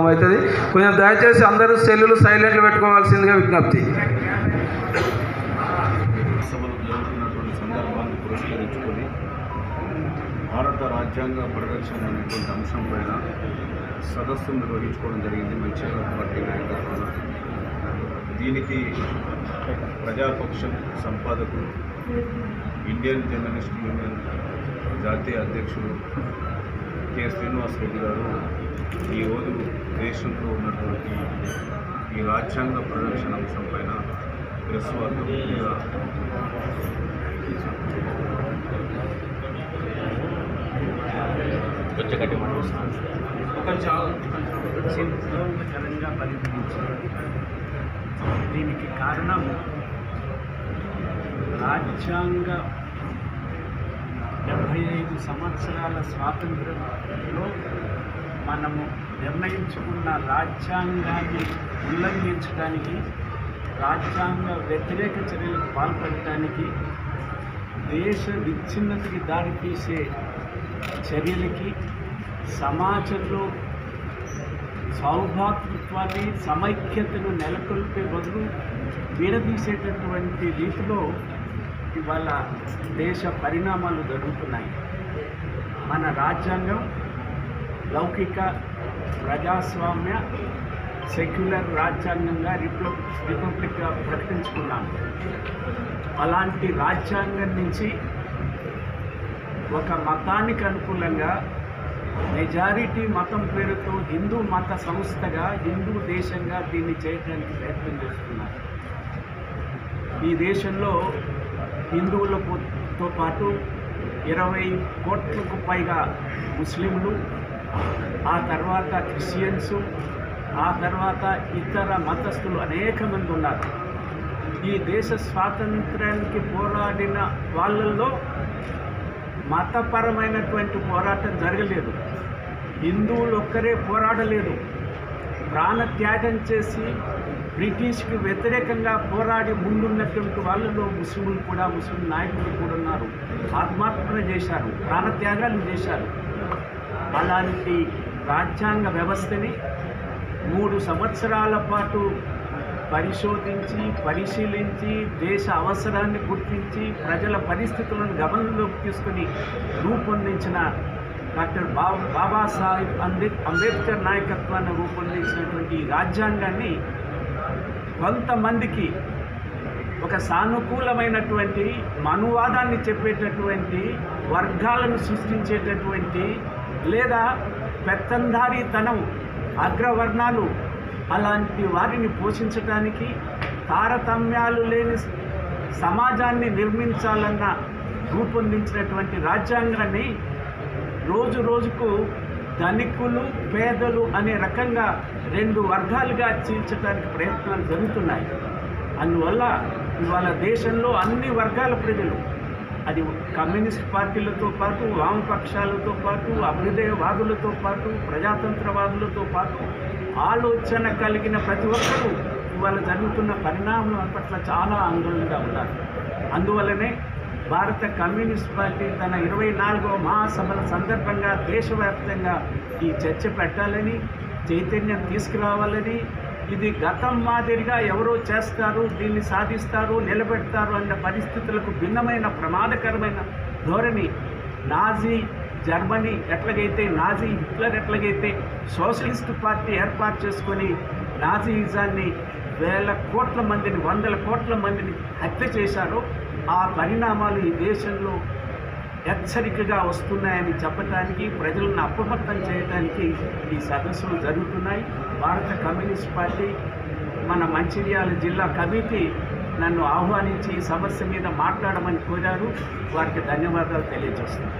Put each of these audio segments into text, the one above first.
అవుతుంది కొంచెం దయచేసి అందరూ సెల్లులు సైలెంట్లు పెట్టుకోవాల్సిందిగా విజ్ఞప్తి సభలు జరుగుతున్నటువంటి సందర్భాన్ని పురస్కరించుకొని భారత రాజ్యాంగ పరిరక్షణ అనేటువంటి అంశం పైన సదస్సు నిర్వహించుకోవడం జరిగింది మంచిర్యాల పార్టీ నాయకత్వాన దీనికి ప్రజాపక్షం సంపాదకులు ఇండియన్ జర్నలిస్ట్ యూనియన్ జాతీయ అధ్యక్షుడు కె శ్రీనివాస్ రెడ్డి గారు ఈరోజు దేశంలో ఉన్నటువంటి ఈ రాజ్యాంగ పరిరక్షణ అంశం పైన ప్రెస్ వార్త మీద ఘనంగా పరిగణించారు దీనికి కారణం రాజ్యాంగ డెబ్భై ఐదు సంవత్సరాల స్వాతంత్రంలో మనము నిర్ణయించుకున్న రాజ్యాంగాన్ని ఉల్లంఘించడానికి రాజ్యాంగ వ్యతిరేక చర్యలకు పాల్పడటానికి దేశ విచ్ఛిన్నతకి దారితీసే చర్యలకి సమాజంలో సౌభాతృత్వాన్ని సమైక్యతను నెలకొల్పే బదులు విడదీసేటటువంటి రీతిలో ఇవాళ దేశ పరిణామాలు జరుగుతున్నాయి మన రాజ్యాంగం లౌకిక ప్రజాస్వామ్య సెక్యులర్ రాజ్యాంగంగా రిపబ్లిక్ రిపబ్లిక్గా ప్రకటించుకున్నాం అలాంటి రాజ్యాంగం నుంచి ఒక మతానికి అనుకూలంగా మెజారిటీ మతం పేరుతో హిందూ మత సంస్థగా హిందూ దేశంగా దీన్ని చేయడానికి ప్రయత్నం చేస్తున్నారు ఈ దేశంలో హిందువులతో పాటు ఇరవై కోట్లకు పైగా ముస్లింలు ఆ తర్వాత క్రిస్టియన్స్ ఆ తర్వాత ఇతర మతస్థులు అనేక మంది ఉన్నారు ఈ దేశ స్వాతంత్రానికి పోరాడిన వాళ్ళల్లో మతపరమైనటువంటి పోరాటం జరగలేదు హిందువులు ఒక్కరే పోరాడలేదు ప్రాణత్యాగం చేసి బ్రిటిష్కి వ్యతిరేకంగా పోరాడి ముందున్నటువంటి వాళ్ళలో ముస్లింలు కూడా ముస్లిం నాయకులు కూడా ఉన్నారు ఆత్మార్పణ చేశారు ప్రాణత్యాగాలు చేశారు అలాంటి రాజ్యాంగ వ్యవస్థని మూడు సంవత్సరాల పాటు పరిశోధించి పరిశీలించి దేశ అవసరాన్ని గుర్తించి ప్రజల పరిస్థితులను గమనంలోకి తీసుకుని రూపొందించిన డాక్టర్ బా బాబాసాహెబ్ అంబే అంబేద్కర్ నాయకత్వాన్ని రూపొందించినటువంటి ఈ రాజ్యాంగాన్ని కొంతమందికి ఒక సానుకూలమైనటువంటి మనువాదాన్ని చెప్పేటటువంటి వర్గాలను సృష్టించేటటువంటి లేదా పెత్తందారీతనం అగ్రవర్ణాలు అలాంటి వారిని పోషించడానికి తారతమ్యాలు లేని సమాజాన్ని నిర్మించాలన్న రూపొందించినటువంటి రాజ్యాంగాన్ని రోజు రోజుకు ధనికులు పేదలు అనే రకంగా రెండు వర్గాలుగా చీల్చడానికి ప్రయత్నాలు జరుగుతున్నాయి అందువల్ల ఇవాళ దేశంలో అన్ని వర్గాల ప్రజలు అది కమ్యూనిస్ట్ పార్టీలతో పాటు వామపక్షాలతో పాటు అభ్యుదయవాదులతో పాటు ప్రజాతంత్రవాదులతో పాటు ఆలోచన కలిగిన ప్రతి ఒక్కరూ ఇవాళ జరుగుతున్న పరిణామం పట్ల చాలా ఆందోళనగా ఉన్నారు అందువల్లనే భారత కమ్యూనిస్ట్ పార్టీ తన ఇరవై నాలుగవ మహాసభల సందర్భంగా దేశవ్యాప్తంగా ఈ చర్చ పెట్టాలని చైతన్యం తీసుకురావాలని ఇది గతం మాదిరిగా ఎవరో చేస్తారు దీన్ని సాధిస్తారు నిలబెడతారు అన్న పరిస్థితులకు భిన్నమైన ప్రమాదకరమైన ధోరణి నాజీ జర్మనీ ఎట్లాగైతే నాజీ హిట్లర్ ఎట్లాగైతే సోషలిస్ట్ పార్టీ ఏర్పాటు చేసుకొని నాజీయిజాన్ని వేల కోట్ల మందిని వందల కోట్ల మందిని హత్య చేశారో ఆ పరిణామాలు ఈ దేశంలో హెచ్చరికగా వస్తున్నాయని చెప్పడానికి ప్రజలను అప్రమత్తం చేయడానికి ఈ సదస్సులు జరుగుతున్నాయి భారత కమ్యూనిస్ట్ పార్టీ మన మంచిర్యాల జిల్లా కమిటీ నన్ను ఆహ్వానించి ఈ సమస్య మీద మాట్లాడమని కోరారు వారికి ధన్యవాదాలు తెలియజేస్తున్నాను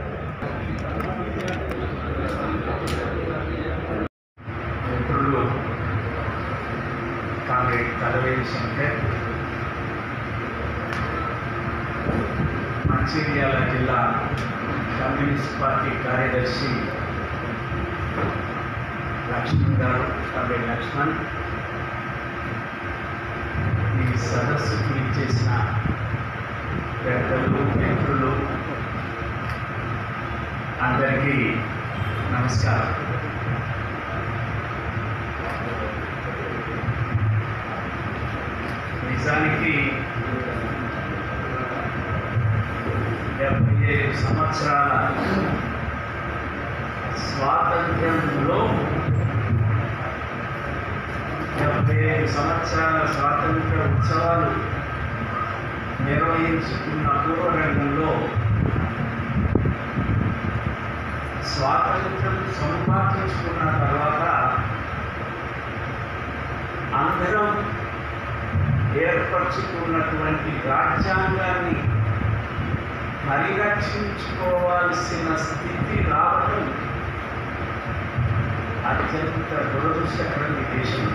మిత్రులు కామ్రేడ్ కలవేలి శంకర్ మంచిర్యాల జిల్లా కమ్యూనిస్ట్ పార్టీ కార్యదర్శి లక్ష్మణ్ గారు కామ్రేడ్ లక్ష్మణ్ ఈ సదస్సుకి ఇచ్చేసిన పెద్దలు మిత్రులు అందరికీ నమస్కారం నిజానికి డెబ్బై ఏడు సంవత్సరాల స్వాతంత్ర్యంలో డెబ్బై ఐదు సంవత్సరాల స్వాతంత్ర ఉత్సవాలు నిర్వహించుకున్న పూర్వరంగంలో స్వాతంత్రం సంపాదించుకున్న తర్వాత అందరం ఏర్పరచుకున్నటువంటి రాజ్యాంగాన్ని పరిరక్షించుకోవాల్సిన స్థితి రావడం అత్యంత దురదృష్టకరం ఈ దేశంలో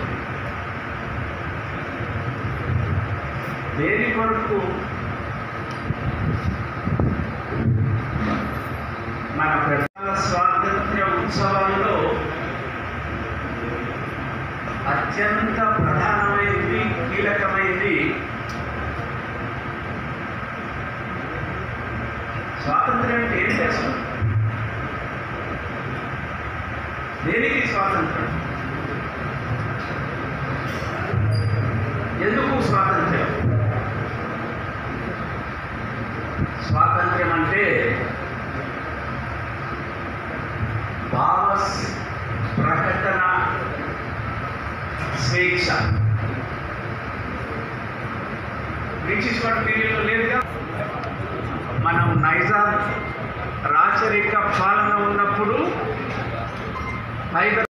దేని కొరకు మన ప్రజల స్వాతంత్ర్య ఉత్సవాల్లో అత్యంత ప్రధానమైనది కీలకమైనది స్వాతంత్ర్యం అంటే ఏం చేస్తాం దేనికి స్వాతంత్రం ఎందుకు స్వాతంత్ర్యం స్వాతంత్ర్యం అంటే భావ ప్రకటన స్వేచ్ఛ బ్రిటిష్ వాడి పీరియడ్లో లేదుగా మనం నైజాం రాచరిక పాలన ఉన్నప్పుడు హైదరాబాద్